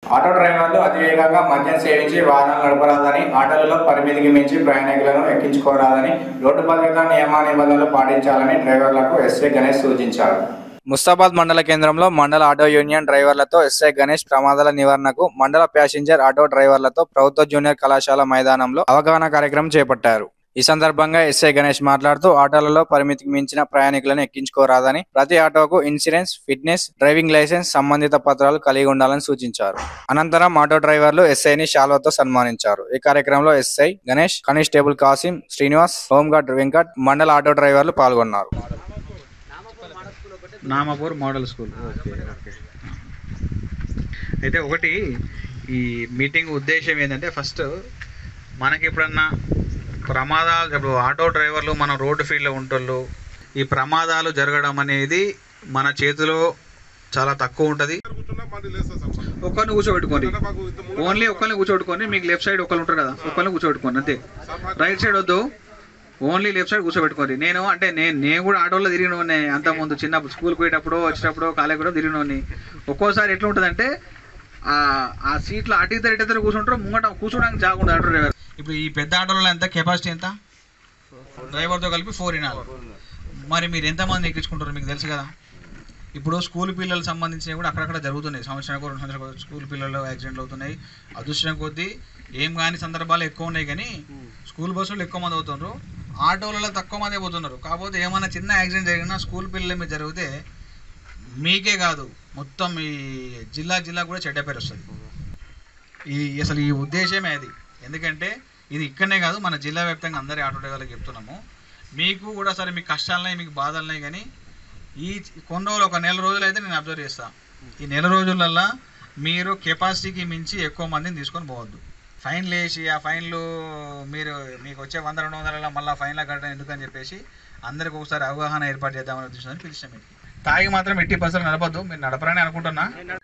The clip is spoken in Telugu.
ఆటో డ్రైవర్లు అతివేగంగా మద్యం సేవించి వాహనాలు నడపరాదని ఆటోలలో పరిమితికి మించి ప్రయాణికులను ఎక్కించుకోరాదని రోడ్డు భద్రతా నియమ నిబంధనలు పాటించాలని డ్రైవర్లకు ఎస్ఐ గణేష్ సూచించారు ముస్తాబాద్ మండల కేంద్రంలో మండల ఆటో యూనియన్ డ్రైవర్లతో ఎస్ఐ గణేష్ ప్రమాదాల నివారణకు మండల ప్యాసింజర్ ఆటో డ్రైవర్లతో ప్రభుత్వ జూనియర్ కళాశాల మైదానంలో అవగాహన కార్యక్రమం చేపట్టారు ఈ సందర్భంగా ఎస్ఐ గణేష్ మాట్లాడుతూ ఆటోలలో పరిమితికి మించిన ప్రయాణికులను ఎక్కించుకోరాదని ప్రతి ఆటోకు ఇన్సూరెన్స్ ఫిట్నెస్ డ్రైవింగ్ లైసెన్స్ సంబంధిత పత్రాలు కలిగి ఉండాలని సూచించారు అనంతరం ఆటో డ్రైవర్లు ఎస్ఐని శాల్వతో సన్మానించారు ఈ కార్యక్రమంలో SI Ganesh constable Kasim Srinivas home guard Venkat మండల ఆటో డ్రైవర్లు పాల్గొన్నారు Namapur model school okay okay అయితే ఒకటి ఈ మీటింగ్ ఉద్దేశం ఏంటంటే ఫస్ట్ మనకి ఎప్పుడన్నా ప్రమాదాలు ఇప్పుడు ఆటో డ్రైవర్లు మన రోడ్డు ఫీల్డ్లో ఉంటోళ్ళు ఈ ప్రమాదాలు జరగడం అనేది మన చేతిలో చాలా తక్కువ ఉంటుంది ఒక్కరిని కూర్చోబెట్టుకోండి ఓన్లీ ఒక్కరిని కూర్చోబెట్టుకోండి మీకు లెఫ్ట్ సైడ్ ఒకళ్ళు ఉంటారు కదా ఒక్కరిని కూర్చోబెట్టుకోండి అంతే రైట్ సైడ్ వద్దు ఓన్లీ లెఫ్ట్ సైడ్ కూర్చోబెట్టుకోండి నేను అంటే నేను నేను కూడా ఆటోలో తిరిగినోని అంత ముందు చిన్న స్కూల్కి పోయేటప్పుడు వచ్చేటప్పుడు కాలేజ్ కూడా తిరిగినోని ఒక్కోసారి ఎట్లా ఉంటుందంటే ఆ ఆ సీట్లో అటు ఇద్దరు ఇటు ఇద్దరు కూర్చుంటారు ముంగట కూర్చోడానికి జాగుండదు ఆటో డ్రైవర్ ఇప్పుడు ఈ పెద్ద ఆటోలో ఎంత కెపాసిటీ ఎంత డ్రైవర్తో కలిపి ఫోర్ ఇనాలు మరి మీరు ఎంతమంది ఎక్కించుకుంటారు మీకు తెలుసు కదా ఇప్పుడు స్కూల్ పిల్లలకు సంబంధించినవి కూడా అక్కడక్కడ జరుగుతున్నాయి సంవత్సరానికి రెండు సంవత్సరాలకు స్కూల్ పిల్లలు యాక్సిడెంట్లు అవుతున్నాయి అదృష్టం కొద్దీ ఏం కాని సందర్భాలు ఎక్కువ ఉన్నాయి కానీ స్కూల్ బస్సులు ఎక్కువ మంది అవుతున్నారు ఆటోలలో తక్కువ మంది పోతున్నారు కాకపోతే ఏమైనా చిన్న యాక్సిడెంట్ జరిగినా స్కూల్ పిల్లల మీద జరిగితే మీకే కాదు మొత్తం ఈ జిల్లా జిల్లా కూడా చెడ్డ పేరు వస్తుంది ఈ అసలు ఈ ఉద్దేశమే అది ఎందుకంటే ఇది ఇక్కడనే కాదు మన జిల్లా వ్యాప్తంగా అందరి ఆటో డ్రైవర్లకు చెప్తున్నాము మీకు కూడా సరే మీకు కష్టాలున్నాయి మీకు బాధలున్నాయి కానీ ఈ కొన్ని రోజులు ఒక నెల రోజులు అయితే నేను అబ్జర్వ్ చేస్తాను ఈ నెల రోజులల్లా మీరు కెపాసిటీకి మించి ఎక్కువ మందిని తీసుకొని పోవద్దు ఫైన్లు వేసి ఆ ఫైన్లు మీరు మీకు వచ్చే వంద రెండు వందల మళ్ళీ ఫైన్ల కట్టడం ఎందుకని చెప్పేసి అందరికి ఒకసారి అవగాహన ఏర్పాటు చేద్దామని ఉద్దేశంతో పిలిచాం మీకు తాగి మాత్రం ఎట్టి పర్సెంట్ నడపద్దు మీరు నడపరని అనుకుంటున్నా